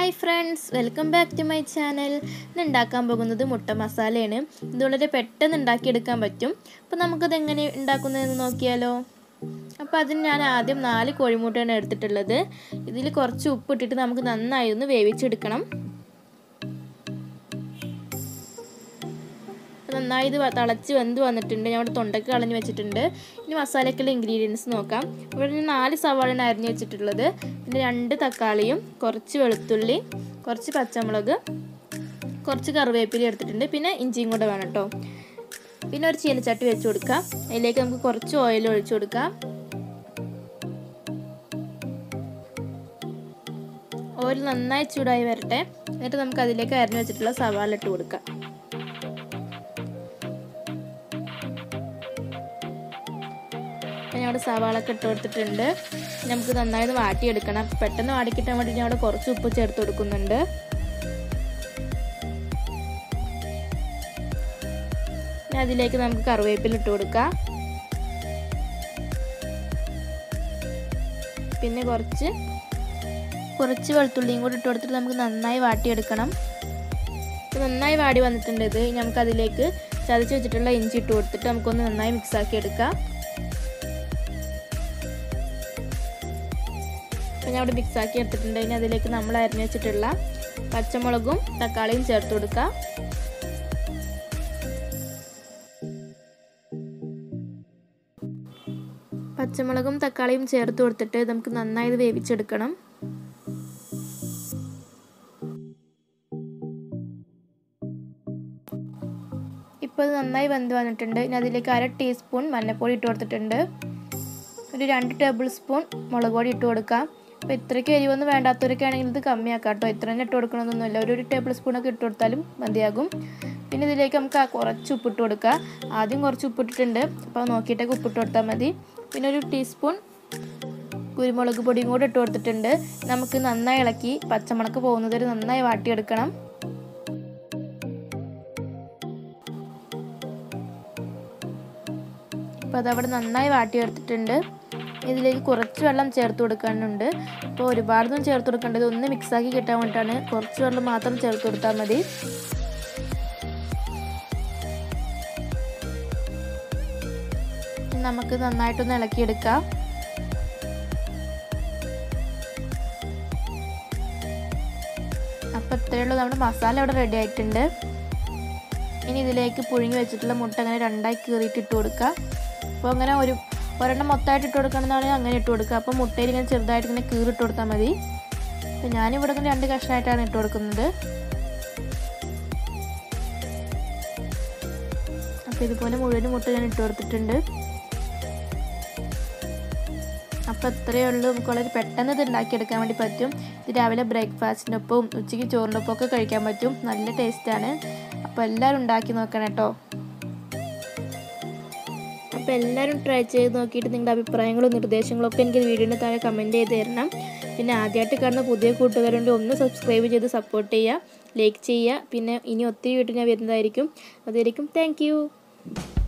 hi friends welcome back to my channel ഇന്ന് ഉണ്ടാക്കാൻ പോകുന്നത് മുട്ട മസാലയാണ് ഇത് വളരെ പെട്ടെന്ന് ഉണ്ടാക്കിയെടുക്കാൻ പറ്റും അപ്പോൾ നമുക്കത് എങ്ങനെ ഉണ്ടാക്കുന്നതെന്ന് നോക്കിയാലോ അപ്പോൾ അതിന് ഞാൻ ആദ്യം നാല് കോഴിമുട്ടയാണ് എടുത്തിട്ടുള്ളത് ഇതിൽ കുറച്ച് ഉപ്പിട്ടിട്ട് നമുക്ക് നന്നായി ഒന്ന് വേവിച്ചെടുക്കണം നന്നായി ഇത് തിളച്ച് വെന്ത് വന്നിട്ടുണ്ട് ഞാൻ ഇവിടെ തൊണ്ടയ്ക്ക് കളഞ്ഞ് വെച്ചിട്ടുണ്ട് ഇനി മസാലയ്ക്കുള്ള ഇൻഗ്രീഡിയൻസ് നോക്കാം ഇവിടെ ഞാൻ നാല് സവാളയാണ് അരിഞ്ഞ് വെച്ചിട്ടുള്ളത് പിന്നെ രണ്ട് തക്കാളിയും കുറച്ച് വെളുത്തുള്ളി കുറച്ച് പച്ചമുളക് കുറച്ച് കറിവേപ്പില എടുത്തിട്ടുണ്ട് പിന്നെ ഇഞ്ചിയും കൂടെ വേണം കേട്ടോ പിന്നെ ഒരു ചീനച്ചട്ടി വെച്ച് കൊടുക്കാം അതിലേക്ക് നമുക്ക് കുറച്ച് ഓയിൽ ഒഴിച്ചു കൊടുക്കാം ഓയിൽ നന്നായി ചൂടായി വരട്ടെ എന്നിട്ട് നമുക്ക് അതിലേക്ക് അരിഞ്ഞു വെച്ചിട്ടുള്ള സവാള ഇട്ട് കൊടുക്കാം ഞാൻ അവിടെ സവാളൊക്കെ ഇട്ട് കൊടുത്തിട്ടുണ്ട് നമുക്ക് നന്നായി വാട്ടിയെടുക്കണം പെട്ടെന്ന് വാടിക്കിട്ടാൻ വേണ്ടി ഞാൻ അവിടെ കുറച്ച് ഉപ്പ് ചേർത്ത് കൊടുക്കുന്നുണ്ട് അതിലേക്ക് നമുക്ക് കറിവേപ്പില ഇട്ട് കൊടുക്കാം പിന്നെ കുറച്ച് കുറച്ച് വെളുത്തുള്ളിയും കൂടി ഇട്ട് കൊടുത്തിട്ട് നമുക്ക് നന്നായി വാട്ടിയെടുക്കണം നന്നായി വാടി വന്നിട്ടുണ്ട് ഇത് നമുക്ക് അതിലേക്ക് ചതച്ച് വെച്ചിട്ടുള്ള ഇഞ്ചി ഇട്ട് കൊടുത്തിട്ട് നമുക്കൊന്ന് നന്നായി മിക്സ് ആക്കി എടുക്കാം അപ്പം ഞാൻ അവിടെ മിക്സ് ആക്കി എടുത്തിട്ടുണ്ട് ഇനി അതിലേക്ക് നമ്മൾ അരിഞ്ഞു വെച്ചിട്ടുള്ള പച്ചമുളകും തക്കാളിയും ചേർത്ത് കൊടുക്കാം പച്ചമുളകും തക്കാളിയും ചേർത്ത് കൊടുത്തിട്ട് നമുക്ക് നന്നായി ഇത് വേവിച്ചെടുക്കണം ഇപ്പോൾ ഇത് നന്നായി വെന്ത് വന്നിട്ടുണ്ട് ഇനി അതിലേക്ക് അര ടീസ്പൂൺ മഞ്ഞൾപ്പൊടി ഇട്ട് കൊടുത്തിട്ടുണ്ട് ഒരു രണ്ട് ടേബിൾ സ്പൂൺ മുളക് പൊടി ഇട്ട് കൊടുക്കാം അപ്പോൾ ഇത്രയ്ക്ക് എരിവൊന്നും വേണ്ടാത്തവരൊക്കെ ആണെങ്കിൽ ഇത് കമ്മിയാക്കാം കേട്ടോ ഇത്ര തന്നെ ഇട്ട് കൊടുക്കണമെന്നൊന്നുമില്ല ഒരു ഒരു ടേബിൾ സ്പൂണൊക്കെ ഇട്ട് കൊടുത്താലും മതിയാകും പിന്നെ ഇതിലേക്ക് നമുക്ക് കുറച്ച് ഉപ്പിട്ട് കൊടുക്കുക ആദ്യം കുറച്ച് ഉപ്പിട്ടിട്ടുണ്ട് അപ്പോൾ നോക്കിയിട്ടൊക്കെ ഉപ്പിട്ട് കൊടുത്താൽ മതി പിന്നെ ഒരു ടീസ്പൂൺ കുരുമുളക് പൊടിയും കൂടെ ഇട്ട് കൊടുത്തിട്ടുണ്ട് നമുക്ക് നന്നായി ഇളക്കി പച്ചമുളക്ക് പോകുന്നത് വരെ നന്നായി വാട്ടിയെടുക്കണം അപ്പോൾ അതവിടെ നന്നായി വാട്ടിയെടുത്തിട്ടുണ്ട് ഇതിലേക്ക് കുറച്ച് വെള്ളം ചേർത്ത് കൊടുക്കാനുണ്ട് അപ്പോൾ ഒരുപാടൊന്നും ചേർത്ത് കൊടുക്കേണ്ടത് ഒന്ന് മിക്സാക്കി കിട്ടാൻ വേണ്ടിയിട്ടാണ് കുറച്ച് വെള്ളം മാത്രം ചേർത്ത് കൊടുത്താൽ മതി നമുക്ക് നന്നായിട്ടൊന്ന് ഇളക്കിയെടുക്കാം അപ്പോൾ ഇത്രയുള്ളൂ നമ്മുടെ മസാല ഇവിടെ റെഡി ആയിട്ടുണ്ട് ഇനി ഇതിലേക്ക് പുഴുങ്ങി വെച്ചിട്ടുള്ള മുട്ട അങ്ങനെ രണ്ടായി കീറിയിട്ട് ഇട്ട് കൊടുക്കുക അപ്പോൾ അങ്ങനെ ഒരു ഒരെണ്ണം മൊത്തമായിട്ട് ഇട്ട് കൊടുക്കണമെന്നാണെങ്കിൽ അങ്ങനെ ഇട്ട് കൊടുക്കുക അപ്പോൾ മുട്ടയിൽ ഇങ്ങനെ ചെറുതായിട്ട് ഇങ്ങനെ കീറിട്ട് കൊടുത്താൽ മതി അപ്പോൾ ഞാനിവിടെ നിന്ന് രണ്ട് കഷ്ണമായിട്ടാണ് ഇട്ട് കൊടുക്കുന്നത് അപ്പോൾ ഇതുപോലെ മുഴുവൻ മുട്ട ഞാൻ ഇട്ട് കൊടുത്തിട്ടുണ്ട് അപ്പോൾ ഇത്രയേ ഉള്ളൂ നമുക്ക് വളരെ പെട്ടെന്ന് ഇത് ഉണ്ടാക്കിയെടുക്കാൻ വേണ്ടി പറ്റും ഇത് രാവിലെ ബ്രേക്ക്ഫാസ്റ്റിനൊപ്പം ഉച്ചയ്ക്ക് ചോറിനൊപ്പം ഒക്കെ കഴിക്കാൻ പറ്റും നല്ല ടേസ്റ്റാണ് അപ്പോൾ എല്ലാവരും ഉണ്ടാക്കി നോക്കണം കേട്ടോ അപ്പോൾ എല്ലാവരും ട്രൈ ചെയ്ത് നോക്കിയിട്ട് നിങ്ങളുടെ അഭിപ്രായങ്ങളും നിർദ്ദേശങ്ങളും ഒക്കെ എനിക്ക് വീഡിയോയുടെ താഴെ കമൻറ്റ് ചെയ്ത് തരണം പിന്നെ ആദ്യമായിട്ട് കാണുന്ന പുതിയ കൂട്ടുകാരുണ്ട് ഒന്ന് സബ്സ്ക്രൈബ് ചെയ്ത് സപ്പോർട്ട് ചെയ്യുക ലൈക്ക് ചെയ്യുക പിന്നെ ഇനി ഒത്തിരി വീട്ടിൽ ഞാൻ വരുന്നതായിരിക്കും അതായിരിക്കും താങ്ക്